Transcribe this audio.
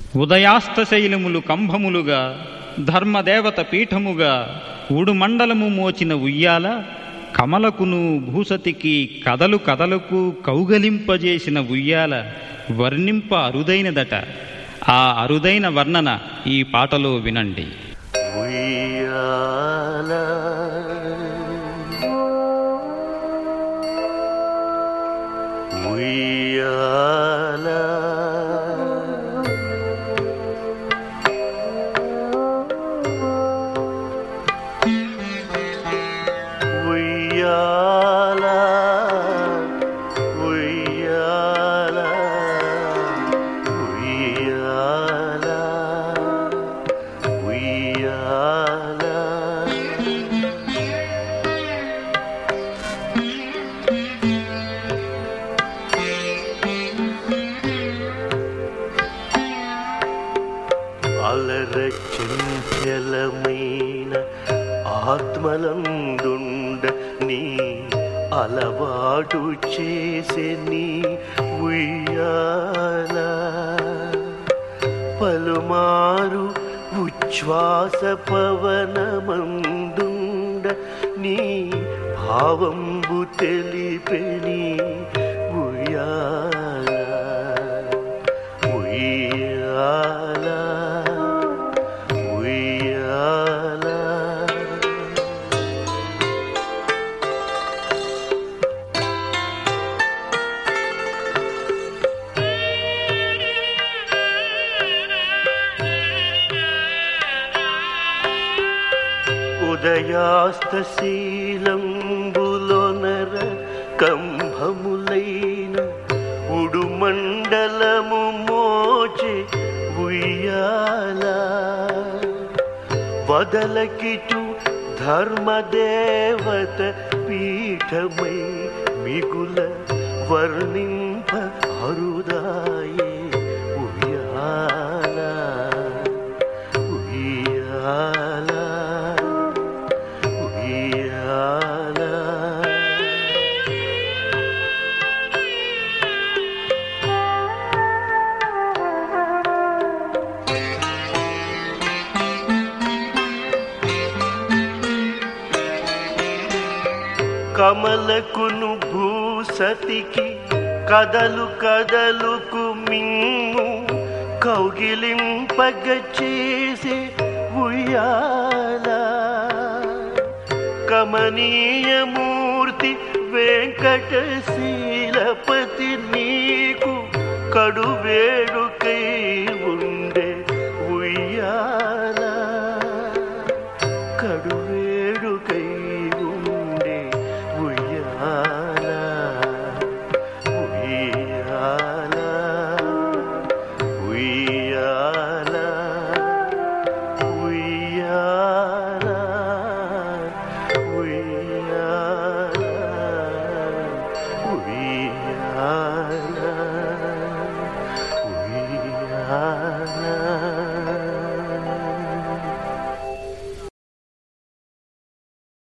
ఉదయాస్తశైలములు కంభములుగా ధర్మదేవత పీఠముగా ఉడుమండలము మోచిన ఉయ్యాల కమలకును భూసతికి కదలు కదలకు కౌగలింపజేసిన ఉయ్యాల వర్ణింప అరుదైనదట ఆ అరుదైన వర్ణన ఈ పాటలో వినండి ఉయ్యాల ఉయ్యాల ఉయ్యాల ఉయ్యాల ఉయ్యాల ఉయ్యాల అలర చంచలమైన ఆత్మలందుండ నీ అలవాటు చేసే నీ ఉయ్యాల పలుమారు ఉచ్ఛ్వాస పవనమందుండ నీ భావంబు తెలిపెని ఉయ్యాల ఉయ్యాల ఉయ్యాల ఉదయాస్తశీలంబులోనర కంభములైన ఉడుమండలము మోచే ఉయ్యాల వదలకిటు ధర్మదేవత పీఠమై మిగుల వర్ణింప అరుదాయే ఉయ్యాల ఉయ్యాల ఉయ్యాల కమలకును భూసతికి కదలు కదలుకు మిమ్ము కౌగిలింపగ చేసే ఉయ్యాల కమనీయమూర్తి వెంకటశీలపతి నీకు కడు వేడుకై